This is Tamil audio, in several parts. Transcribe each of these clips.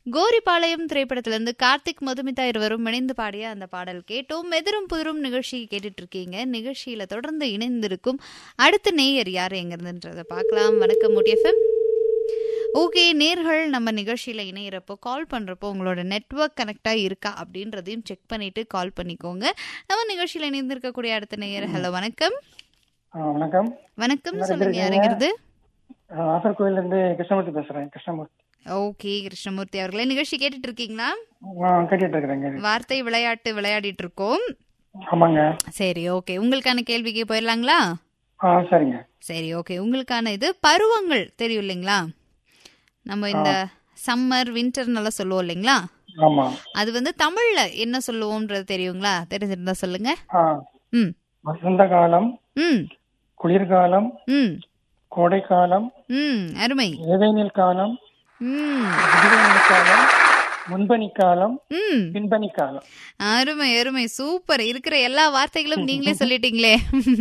கோரிபாளையம் திரைப்படத்திலிருந்து கார்த்திக் மதுமிதா இருவரும் இணைந்து பாடிய அந்த பாடல் கேட்டோம் எதிரும் புதிரும் நிகழ்ச்சி கேட்டுட்டு இருக்கீங்க நிகழ்ச்சியில தொடர்ந்து இணைந்திருக்கும் அடுத்த நேயர் யார் எங்கிருந்துன்றதை பார்க்கலாம் வணக்கம் முட்டியஃபம் ஓகே நேர்கள் நம்ம நிகழ்ச்சியில் இணையிறப்போ கால் பண்ணுறப்போ உங்களோட நெட்வொர்க் கனெக்டாக இருக்கா அப்படின்றதையும் செக் பண்ணிட்டு கால் பண்ணிக்கோங்க நம்ம நிகழ்ச்சியில் இணைந்திருக்கக்கூடிய அடுத்த நேயர் ஹலோ வணக்கம் ஆ, வணக்கம் வணக்கம் நல்லா சொல்லுங்க இருக்கீங்க? யாருங்கிறது நாசர்கோயில இருந்து கிருஷ்ணமூர்த்தி பேசுறேன் கிருஷ்ணமூர்த்தி ஓகே கிருஷ்ணமூர்த்தி அவர்களே நிகழ்ச்சி கேட்டுட்டு இருக்கீங்களா ஆ, கேட்டுட்டு இருக்கிறேங்க வார்த்தை விளையாட்டு விளையாடிட்டு இருக்கோம் ஆமாங்க சரி ஓகே உங்களுக்கான கேள்விக்கு போயிடலாங்களா ஆ சரிங்க சரி ஓகே உங்களுக்கான இது பருவங்கள் தெரியும் இல்லைங்களா நம்ம இந்த சம்மர் வின்டர் நல்லா சொல்லுவோம் இல்லைங்களா ஆமா அது வந்து தமிழ்ல என்ன சொல்லுவோம்ன்றது தெரியுங்களா தெரிஞ்சிருந்தா சொல்லுங்க ஆ ம் வசந்த காலம் ம் குளிர்காலம் ம் கோடை காலம் ம் அருமை இடைநீல் காலம் ம் முதுகுநிலை காலம் முன்பனி காலம் ம் பின்பனி காலம் அருமை அருமை சூப்பர் இருக்கிற எல்லா வார்த்தைகளும் நீங்களே சொல்லிட்டீங்களே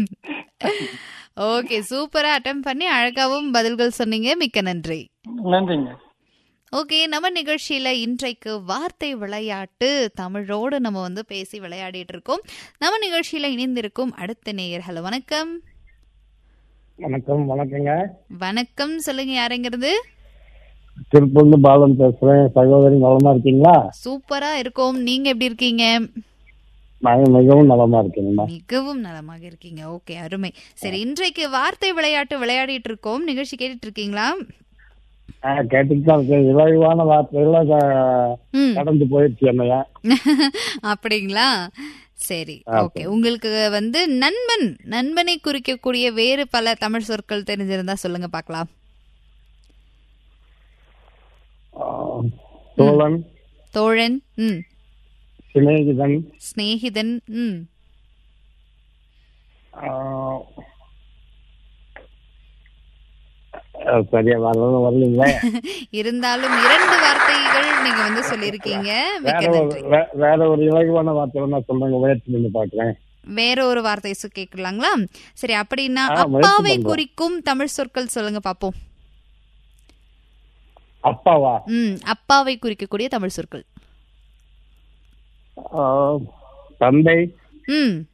ஓகே சூப்பரா அட்டம் பண்ணி அழகாவும் பதில்கள் சொன்னீங்க மிக்க நன்றி நன்றிங்க ஓகே நம்ம நிகழ்ச்சியில இன்றைக்கு வார்த்தை விளையாட்டு தமிழோடு நம்ம வந்து பேசி விளையாடிட்டு இருக்கோம் நம்ம நிகழ்ச்சியில இணைந்திருக்கும் அடுத்த நேயர் ஹலோ வணக்கம் வணக்கம் வணக்கங்க வணக்கம் சொல்லுங்க யாருங்கிறது திருப்பூர்ல பாலன் பேசுறேன் சகோதரி நலமா இருக்கீங்களா சூப்பரா இருக்கோம் நீங்க எப்படி இருக்கீங்க நான் மிகவும் நலமா இருக்கேங்கம்மா மிகவும் நலமாக இருக்கீங்க ஓகே அருமை சரி இன்றைக்கு வார்த்தை விளையாட்டு விளையாடிட்டு இருக்கோம் நிகழ்ச்சி கேட்டுட்டு இருக்கீங்களா ஆ, கேட்டுட்டு தான் இருக்கேன் இலகுவான வார்த்தைகள்லாம் க- ம் கடந்து போயிடுச்சு என்னையா அப்படிங்களா சரி ஓகே உங்களுக்கு வந்து நண்பன் நண்பனை குறிக்கக்கூடிய வேறு பல தமிழ் சொற்கள் தெரிஞ்சிருந்தா சொல்லுங்க பார்க்கலாம் ஆ, தோழன் தோழன் ம் சிநேகிதன் சிநேகிதன் ம் ஆ, ஆ, சரியா வரல வரலீங்களே இருந்தாலும் இரண்டு வார்த்தைகள் நீங்க வந்து சொல்லியிருக்கீங்க மிக்க வேற ஒரு நன்றி வே- வேற ஒரு இலகுவான வார்த்தை வேணா சொல்லுங்க முயற்சி பண்ணி பாக்குறேன் வேற ஒரு வார்த்தை சு- கேட்கலாங்களா சரி அப்படின்னா ஆ, முயற்சி அப்பாவை பண்றோம். குறிக்கும் தமிழ் சொற்கள் சொல்லுங்க பாப்போம் அப்பாவா ம் அப்பாவை குறிக்கக்கூடிய தமிழ் சொற்கள் ஆ, தந்தை ம்